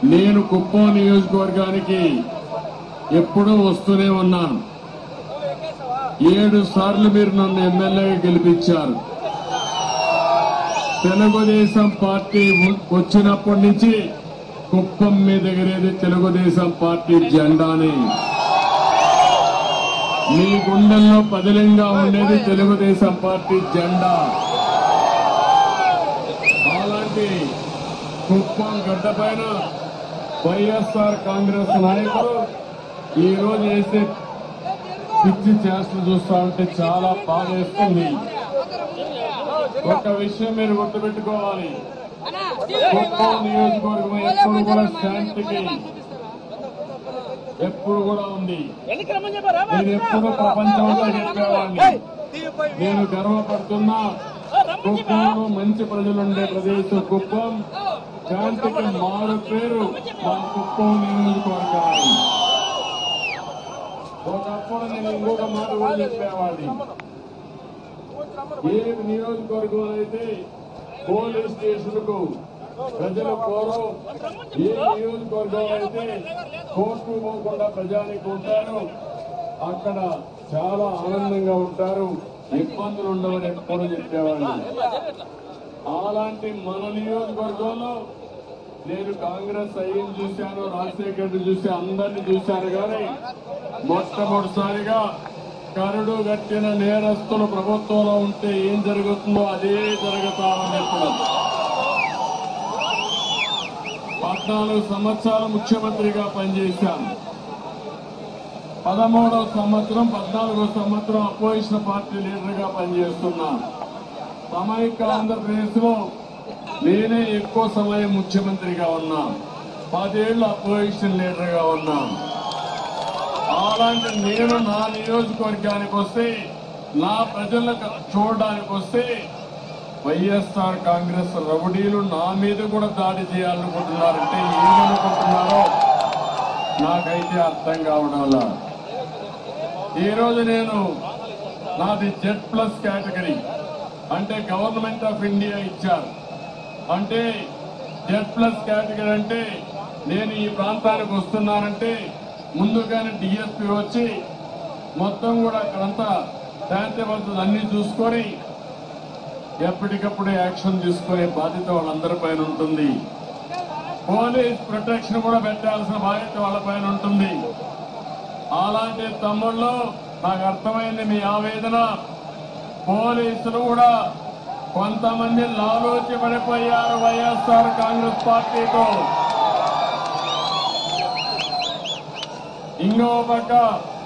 నేను కుప్పం నియోజకవర్గానికి ఎప్పుడూ వస్తూనే ఉన్నాను ఏడు సార్లు మీరు నన్ను ఎమ్మెల్యేగా గెలిపించారు తెలుగుదేశం పార్టీ ఉ- వచ్చినప్పటి నుంచి కుప్పం మీద ఎగిరేది తెలుగుదేశం పార్టీ జెండాని మీ గుండెల్లో పదిలంగా ఉండేది తెలుగుదేశం పార్టీ జెండా అలాంటి కుప్పం గడ్డ పైన వైఎస్ఆర్ కాంగ్రెస్ నాయకులు ఈ రోజు వేసే పిచ్చి చేష్టలు చూస్తా ఉంటే చాలా బాధేస్తుంది ఒక విషయం మీరు గుర్తుపెట్టుకోవాలి కుప్పం నియోజకవర్గం ఎప్పుడు కూడా శాంతికి ఎప్పుడు కూడా ఉంది ఎన్నికి రమ్మని చెప్పారా నేను ఎప్పుడు ప్రపంచంలో చెప్పేవాడిని నేను గర్వపడుతున్నా కుప్పంలో మంచి ప్రజలుండే ప్రదేశం కుప్పం శాంతికి మారు పేరు మా కుప్పం నియోజకవర్గాన్ని ఒకప్పుడు నేను ఇంకొక మాట కూడా చెప్పేవాడిని ఏ నియోజకవర్గం అయితే పోలీస్ స్టేషన్ కు ప్రజలు పోరు ఏ నియోజకవర్గం అయితే కోర్టు పోకుండా ప్రజానికి ఉంటారు అక్కడ చాలా ఆనందంగా ఉంటారు ఇబ్బందులు ఉండవని ఎప్పుడు చెప్పేవాళ్ళు అలాంటి మన నియోజకవర్గంలో నేను కాంగ్రెస్ అయ్యం చూశాను రాజశేఖర్ రెడ్డి చూసి అందరినీ చూశాను కానీ మొట్టమొదటిసారిగా కరుడు గట్టిన నేరస్తులు ప్రభుత్వంలో ఉంటే ఏం జరుగుతుందో అదే జరుగుతామని ఎప్పుడు పద్నాలుగు సంవత్సరాలు ముఖ్యమంత్రిగా పనిచేశాను పదమూడవ సంవత్సరం పద్నాలుగో సంవత్సరం అపోజిషన్ పార్టీ లీడర్ గా పనిచేస్తున్నాను సమైక్య ఆంధ్రప్రదేశ్ లో నేనే ఎక్కువ సమయం ముఖ్యమంత్రిగా ఉన్నా పదేళ్లు అపోజిషన్ లీడర్ గా ఉన్నాను అలాంటి నేను నా నియోజకవర్గానికి వస్తే నా ప్రజలకు చూడడానికి వస్తే వైఎస్ఆర్ కాంగ్రెస్ రౌడీలు నా మీద కూడా దాడి చేయాలనుకుంటున్నారంటే ఏమనుకుంటున్నారో నాకైతే అర్థం కావడంలా ఈ రోజు నేను నాది జెడ్ ప్లస్ కేటగిరీ అంటే గవర్నమెంట్ ఆఫ్ ఇండియా ఇచ్చారు అంటే జెడ్ ప్లస్ కేటగిరీ అంటే నేను ఈ ప్రాంతానికి వస్తున్నానంటే ముందుగానే డిఎస్పీ వచ్చి మొత్తం కూడా అక్కడంతా శాంతి భద్రతలు అన్ని చూసుకొని ఎప్పటికప్పుడు యాక్షన్ తీసుకునే బాధ్యత వాళ్ళందరి పైన ఉంటుంది పోలీస్ ప్రొటెక్షన్ కూడా పెట్టాల్సిన బాధ్యత వాళ్ళ పైన ఉంటుంది అలాంటి తమ్ముళ్ళు నాకు అర్థమైంది మీ ఆవేదన పోలీసులు కూడా కొంతమంది లాలోచి పడిపోయారు వైఎస్ఆర్ కాంగ్రెస్ పార్టీతో ఇంకో పక్క